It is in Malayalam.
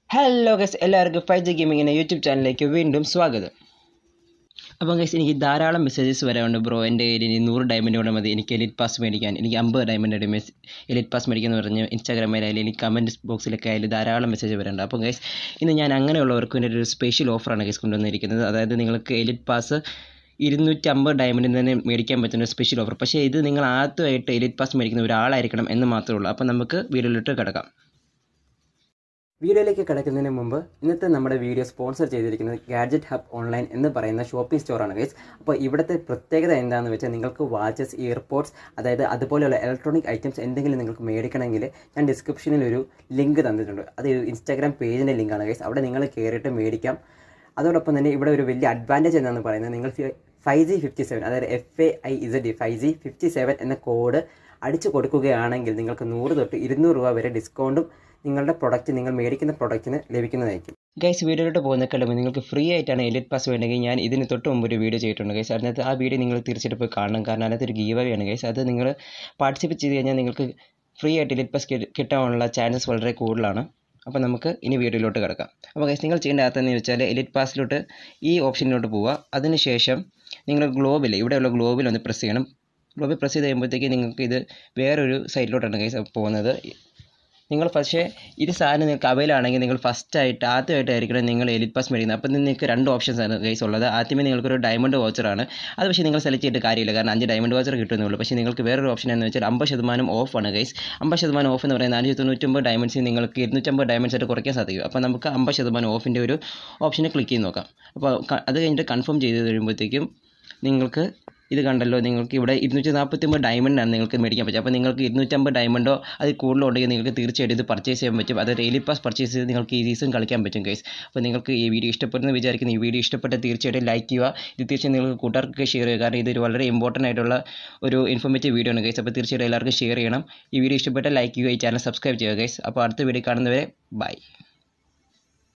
ഹലോ ഗസ് എല്ലാവർക്കും ഫൈവ് ജി ഗെയിമിങ്ങിൻ്റെ യൂട്യൂബ് ചാനലിലേക്ക് വീണ്ടും സ്വാഗതം അപ്പം ഗൈസ് എനിക്ക് ധാരാളം മെസ്സേജസ് വരാറുണ്ട് ബ്രോ എൻ്റെ കയ്യിൽ ഇനി നൂറ് ഡയമണ്ട് കൂടെ മതി എനിക്ക് എലിറ്റ് പാസ് മേടിക്കാൻ എനിക്ക് അമ്പത് ഡയമണ്ട് മെസ് എലിറ്റ് പാസ് മേടിക്കാൻ എന്ന് പറഞ്ഞ് ഇൻസ്റ്റാഗ്രാമിലായാലും എനിക്ക് കമൻറ്റ് ബോക്സിലൊക്കെ ആയാലും ധാരാളം മെസ്സേജ് വരാറുണ്ട് അപ്പം ഗൈസ് ഇന്ന് ഞാൻ അങ്ങനെയുള്ളവർക്ക് വേണ്ടി ഒരു സ്പെഷ്യൽ ഓഫറാണ് ഗൈസ് കൊണ്ടുവന്നിരിക്കുന്നത് അതായത് നിങ്ങൾക്ക് എലിറ്റ് പാസ് ഇരുന്നൂറ്റമ്പത് ഡയമണ്ടിന് തന്നെ മേടിക്കാൻ പറ്റുന്ന ഒരു സ്പെഷ്യൽ ഓഫർ പക്ഷേ ഇത് നിങ്ങൾ ആദ്യമായിട്ട് എലിറ്റ് പാസ് മേടിക്കുന്ന ഒരാളായിരിക്കണം എന്ന് മാത്രമേ ഉള്ളൂ അപ്പം നമുക്ക് വീഡിയോയിലിട്ട് കിടക്കാം വീഡിയോയിലേക്ക് കിടക്കുന്നതിന് മുമ്പ് ഇന്നത്തെ നമ്മുടെ വീഡിയോ സ്പോൺസർ ചെയ്തിരിക്കുന്നത് ഗാഡ്ജറ്റ് ഹബ് ഓൺലൈൻ എന്ന് പറയുന്ന ഷോപ്പിംഗ് സ്റ്റോറാണ് ഗൈസ് അപ്പോൾ ഇവിടുത്തെ പ്രത്യേകത എന്താണെന്ന് വെച്ചാൽ നിങ്ങൾക്ക് വാച്ചസ് ഇയർപോഡ്സ് അതായത് അതുപോലെയുള്ള ഇലക്ട്രോണിക് ഐറ്റംസ് എന്തെങ്കിലും നിങ്ങൾക്ക് മേടിക്കണമെങ്കിൽ ഞാൻ ഡിസ്ക്രിപ്ഷനിൽ ഒരു ലിങ്ക് തന്നിട്ടുണ്ട് അത് ഒരു ഇൻസ്റ്റാഗ്രാം പേജിൻ്റെ ലിങ്കാണ് ഗൈസ് അവിടെ നിങ്ങൾ കയറിയിട്ട് മേടിക്കാം അതോടൊപ്പം തന്നെ ഇവിടെ ഒരു വലിയ അഡ്വാൻറ്റേജ് എന്താണെന്ന് പറയുന്നത് നിങ്ങൾ ഫൈവ് ജി ഫിഫ്റ്റി സെവൻ അതായത് F A I Z D five G fifty seven എന്ന കോഡ് അടിച്ചു കൊടുക്കുകയാണെങ്കിൽ നിങ്ങൾക്ക് നൂറ് തൊട്ട് ഇരുന്നൂറ് രൂപ വരെ ഡിസ്കൗണ്ടും നിങ്ങളുടെ പ്രൊഡക്റ്റ് നിങ്ങൾ മേടിക്കുന്ന പ്രൊഡക്റ്റിന് ലഭിക്കുന്നതായിരിക്കും ഗൈസ് വീഡിയോയിലോട്ട് പോകുന്നേക്കാളും നിങ്ങൾക്ക് ഫ്രീ ആയിട്ടാണ് എലിറ്റ് പാസ് വേണമെങ്കിൽ ഞാൻ ഇതിന് തൊട്ട് മുമ്പ് ഒരു വീഡിയോ ചെയ്തിട്ടുണ്ട് ഗൈസ് അതിനകത്ത് ആ വീഡിയോ നിങ്ങൾ തീർച്ചയായിട്ടും പോയി കാണണം കാരണം അതിനകത്ത് ഒരു ഗീവ് ആണ് ഗൈസ് അത് നിങ്ങൾ പാർട്ടിസിപ്പേറ്റ് ചെയ്ത് കഴിഞ്ഞാൽ നിങ്ങൾക്ക് ഫ്രീ ആയിട്ട് എലിറ്റ് പാസ് കിട്ടാനുള്ള ചാൻസസ് വളരെ കൂടുതലാണ് അപ്പോൾ നമുക്ക് ഇനി വീഡിയോയിലോട്ട് കിടക്കാം അപ്പോൾ ഗൈസ് നിങ്ങൾ ചെയ്യേണ്ട അകത്തെന്ന് വെച്ചാൽ എലിറ്റ് പാസിലോട്ട് ഈ ഓപ്ഷനിലോട്ട് പോവുക അതിനുശേഷം നിങ്ങൾ ഗ്ലോബിൽ ഇവിടെയുള്ള ഗ്ലോബിൽ ഒന്ന് പ്രസ് ചെയ്യണം ഗ്ലോബിൽ പ്രസ് ചെയ്ത് കഴിയുമ്പോഴത്തേക്ക് നിങ്ങൾക്ക് ഇത് വേറൊരു സൈറ്റിലോട്ടാണ് ഗൈസ് പോകുന്നത് നിങ്ങൾ പക്ഷേ ഇത് സാധനം നിങ്ങൾക്ക് അവൈൽ ആണെങ്കിൽ നിങ്ങൾ ഫസ്റ്റ് ആയിട്ട് ആദ്യമായിട്ടായിരിക്കണം നിങ്ങൾ എലിറ്റ് പാസ് മേടിക്കുന്നത് അപ്പോൾ നിങ്ങൾക്ക് രണ്ട് ഓപ്ഷൻസ് ആണ് ഗൈസ് ഉള്ളത് ആദ്യമേ നിങ്ങൾക്കൊരു ഡയമണ്ട് വോച്ചറാണ് അത് പക്ഷേ നിങ്ങൾ സെലക്ട് ചെയ്തിട്ട് കാര്യമില്ല കാരണം അഞ്ച് ഡയമണ്ട് വോച്ചർ കിട്ടുന്നുള്ളൂ പക്ഷേ നിങ്ങൾക്ക് വേറൊരു ഓപ്ഷൻ എന്ന് വെച്ചാൽ അമ്പത് ശതമാനം ഓഫാണ് ഗൈസ് അമ്പത് ശതമാനം ഓഫ് എന്ന് പറയുന്നത് നാനൂറ്റി തൊണ്ണൂറ്റൊമ്പത് ഡയമണ്ട്സ് നിങ്ങൾക്ക് ഇരുന്നൂറ്റമ്പത് ഡയമണ്ട്സ് ആയിട്ട് കുറയ്ക്കാൻ സാധിക്കും അപ്പോൾ നമുക്ക് അമ്പത് ശതമാനം ഓഫിൻ്റെ ഒരു ഓപ്ഷനെ ക്ലിക്ക് ചെയ്ത് നോക്കാം അപ്പോൾ അത് കഴിഞ്ഞിട്ട് കൺഫേം ചെയ്ത് കഴിയുമ്പോഴത്തേക്കും നിങ്ങൾക്ക് ഇത് കണ്ടല്ലോ നിങ്ങൾക്ക് ഇവിടെ ഇരുന്നൂറ്റി നാൽപ്പത്തൊമ്പത് ഡയമണ്ടാണ് നിങ്ങൾക്ക് മേടിക്കാൻ പറ്റും അപ്പോൾ നിങ്ങൾക്ക് ഇരുന്നൂറ്റമ്പത് ഡയമണ്ടോ അതിൽ കൂടുതലോ ഉണ്ടെങ്കിൽ നിങ്ങൾക്ക് തീർച്ചയായിട്ടും ഇത് പർച്ചേസ് ചെയ്യാൻ പറ്റും അത് ഡെയിലി പാസ് പർച്ചേസ് ചെയ്ത് നിങ്ങൾക്ക് ഈ സീസൺ കളിക്കാൻ പറ്റും ഗൈസ് അപ്പോൾ നിങ്ങൾക്ക് ഈ വീഡിയോ ഇഷ്ടപ്പെടുന്ന വിചാരിക്കുന്നു ഈ വീഡിയോ ഇഷ്ടപ്പെട്ട തീർച്ചയായിട്ടും ലൈക്ക് ചെയ്യുക ഇത് തീർച്ചയായും നിങ്ങൾക്ക് കൂട്ടുകാർക്ക് ഷെയർ ചെയ്യുക കാരണം ഇതൊരു വളരെ ഇമ്പോർട്ടൻ്റ് ആയിട്ടുള്ള ഒരു ഇൻഫോർമേറ്റീവ് വീഡിയോ ആണ് ഗൈസ് അപ്പോൾ തീർച്ചയായിട്ടും എല്ലാവർക്കും ഷെയർ ചെയ്യണം ഈ വീഡിയോ ഇഷ്ടപ്പെട്ട ലൈക്ക് ചെയ്യുക ഈ ചാനൽ സബ്സ്ക്രൈബ് ചെയ്യുക ഗൈസ് അപ്പോൾ അടുത്ത വീഡിയോ കാണുന്നവരെ ബൈ